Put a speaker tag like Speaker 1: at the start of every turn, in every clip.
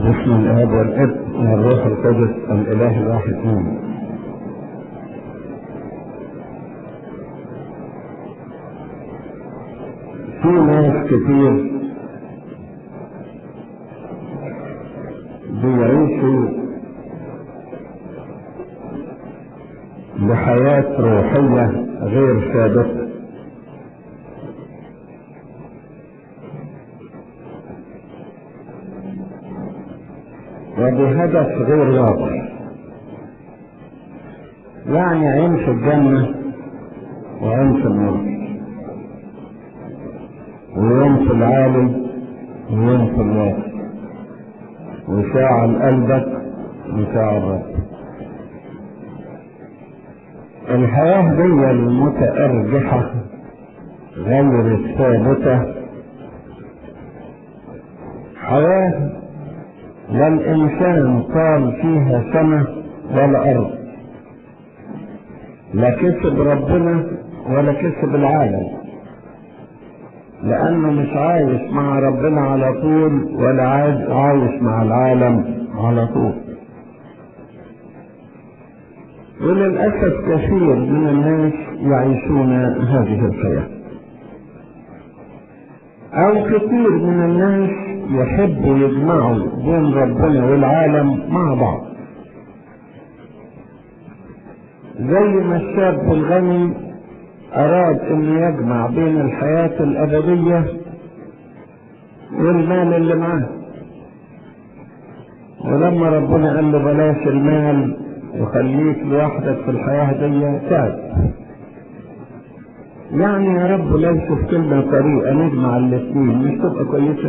Speaker 1: باسم الاب والابن والروح القدس الاله الواحد امين في ناس كتير بيعيشوا بحياة روحية غير ثابتة وبهدف غير واضح يعني عين في الجنة وعين في النار ويوم في العالم ويوم في الواقع وشاعل قلبك وشاعل ربك الحياة دي المتأرجحة غير الثابتة حياة لا الإنسان طال فيها سنة ولا أرض لا كسب ربنا ولا كسب العالم لأنه مش عايش مع ربنا على طول ولا عايش مع العالم على طول وللأسف كثير من الناس يعيشون هذه الحياة أو كثير من الناس يحبوا يجمعوا بين ربنا والعالم مع بعض زي ما الشاب الغني أراد أن يجمع بين الحياة الأبدية والمال اللي معاه ولما ربنا قال له بلاش المال وخليك لوحدك في الحياة دي تعب يعني يا رب لو شفت لنا طريقة نجمع الاثنين مش تبقى كويسة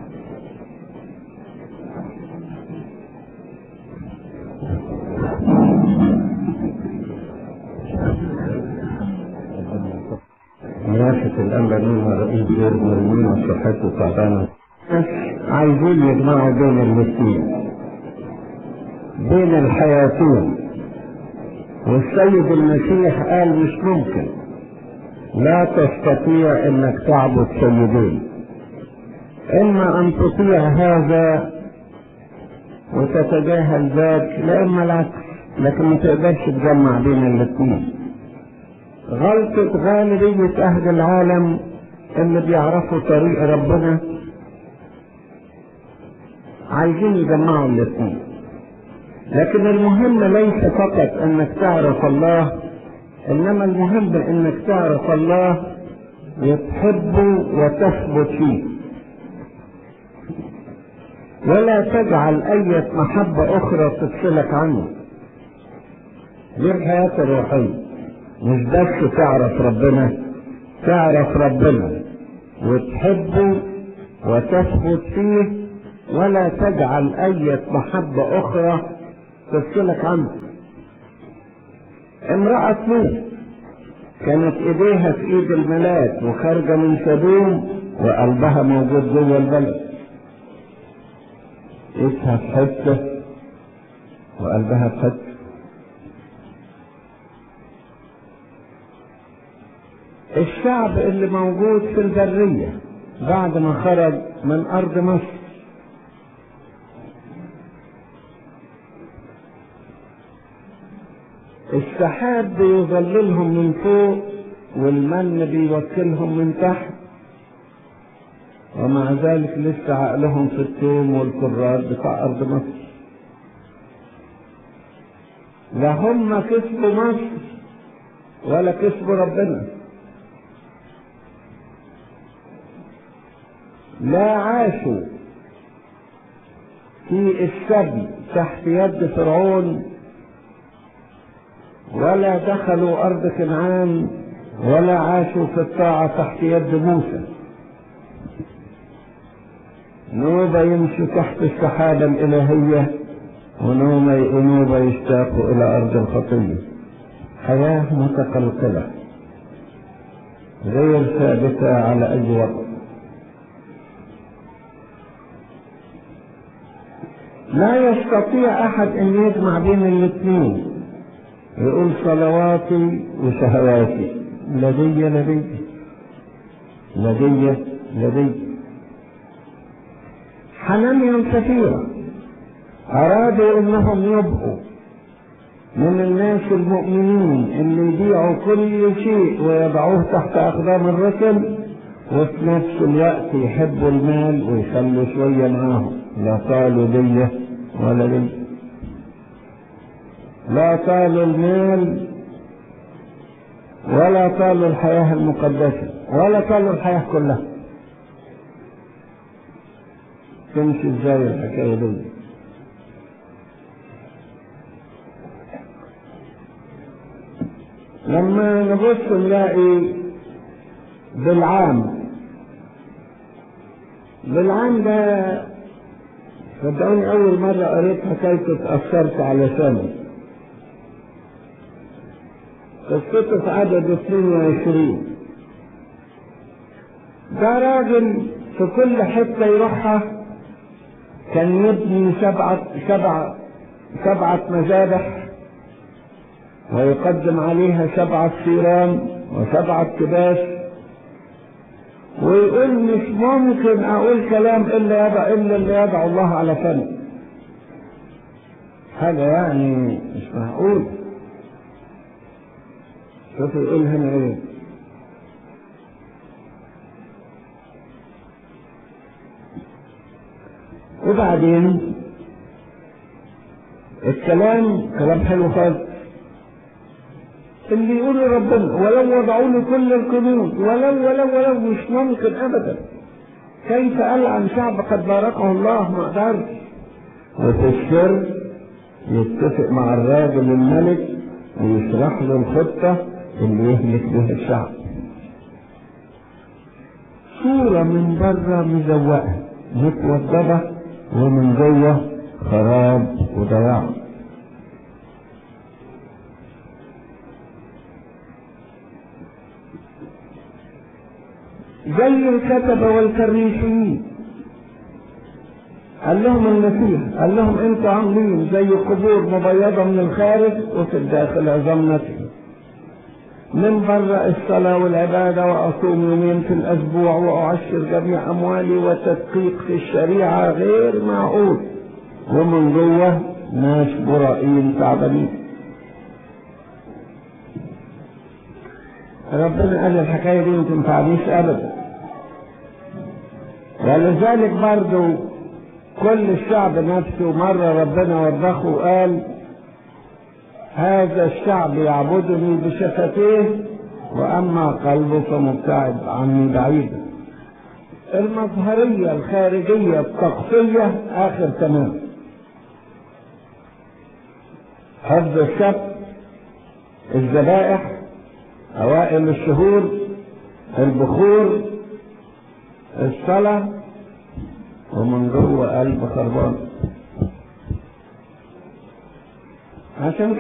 Speaker 1: منافة الأمر مين رئيس غير مرمين وصحته تعبانة عايزين يجمعوا بين الاثنين بين الحياتين والسيد المسيح قال مش ممكن لا تستطيع انك تعبد سيدين اما ان تطيع هذا وتتجاهل ذاك لا اما العكس لكن ما تقدرش تجمع بين الاثنين غلطة غالبية أهل العالم اللي بيعرفوا طريق ربنا عايزين يجمعوا الاثنين لكن المهم ليس فقط انك تعرف الله انما المهم انك تعرف الله وتحبه وتثبت فيه ولا تجعل اي محبة اخرى تفصلك عنه دي الحياة الروحية مش بس تعرف ربنا تعرف ربنا وتحبه وتثبت فيه ولا تجعل اي محبة اخرى تفصلك عنه امرأة لوط كانت ايديها في ايد الملاك وخارجة من سدوم وقلبها موجود جوه البلد ايدها في حتة وقلبها في حتة الشعب اللي موجود في البرية بعد ما خرج من أرض مصر السحاب بيظللهم من فوق والمن بيوكلهم من تحت ومع ذلك لسه عقلهم في التوم والكرات بتاع أرض مصر لا هم كسبوا مصر ولا كسبوا ربنا لا عاشوا في السبي تحت يد فرعون ولا دخلوا أرض كنعان ولا عاشوا في الطاعة تحت يد موسى نوبة يمشوا تحت السحابة الإلهية ونوبة يشتاقوا إلى أرض الخطية حياة متقلقلة غير ثابتة على أي وقت لا يستطيع أحد أن يجمع بين الاثنين يقول صلواتي وشهواتي لدي لدي لدي لدي حنانيا سفيرة أرادوا إنهم يبقوا من الناس المؤمنين اللي يبيعوا كل شيء ويضعوه تحت أقدام الرسل وفي نفس الوقت يحبوا المال ويخلوا شوية معاهم لا طالوا دية ولا دية لا طالوا المال ولا طالوا الحياة المقدسة ولا طالوا الحياة كلها تمشي ازاي الحكاية دي لما نبص نلاقي بالعام بالعام ده صدقوني أول مرة قريت حكايته اتأثرت على سنة قصته في عدد 22 ده راجل في كل حتة يروحها كان يبني سبعة سبعة سبعة مذابح ويقدم عليها سبعة ثيران وسبعة كباش ويقول مش ممكن أقول كلام إلا يضع إلا اللي يضع الله على فمي حاجة يعني مش معقول شوف يقول هنا إيه وبعدين الكلام كلام حلو خالص اللي يقول ربنا ولو وضعوا لي كل الكنوز ولو ولو ولو مش ممكن ابدا كيف العن شعب قد باركه الله ما قدرش وفي السر يتفق مع الراجل الملك ويشرح له الخطة اللي يهلك بها الشعب صورة من بره مزوقة متوضبة ومن جوه خراب وضياع زي الكتبة والكريسيين قال لهم المسيح قال لهم انتوا عاملين زي قبور مبيضة من الخارج وفي الداخل عظام نتن من بره الصلاة والعبادة وأصوم يومين في الأسبوع وأعشر جميع أموالي وتدقيق في الشريعة غير معقول ومن جوه ناس برائين تعبانين ربنا قال الحكاية دي ما تنفعنيش أبدا ولذلك برضو كل الشعب نفسه مرة ربنا وضخه وقال هذا الشعب يعبدني بشفتيه وأما قلبه فمبتعد عني بعيدا المظهرية الخارجية التقصية آخر تمام حفظ السبت الذبائح أوائل الشهور البخور الصلاة ومن جوه قلب خربان عشان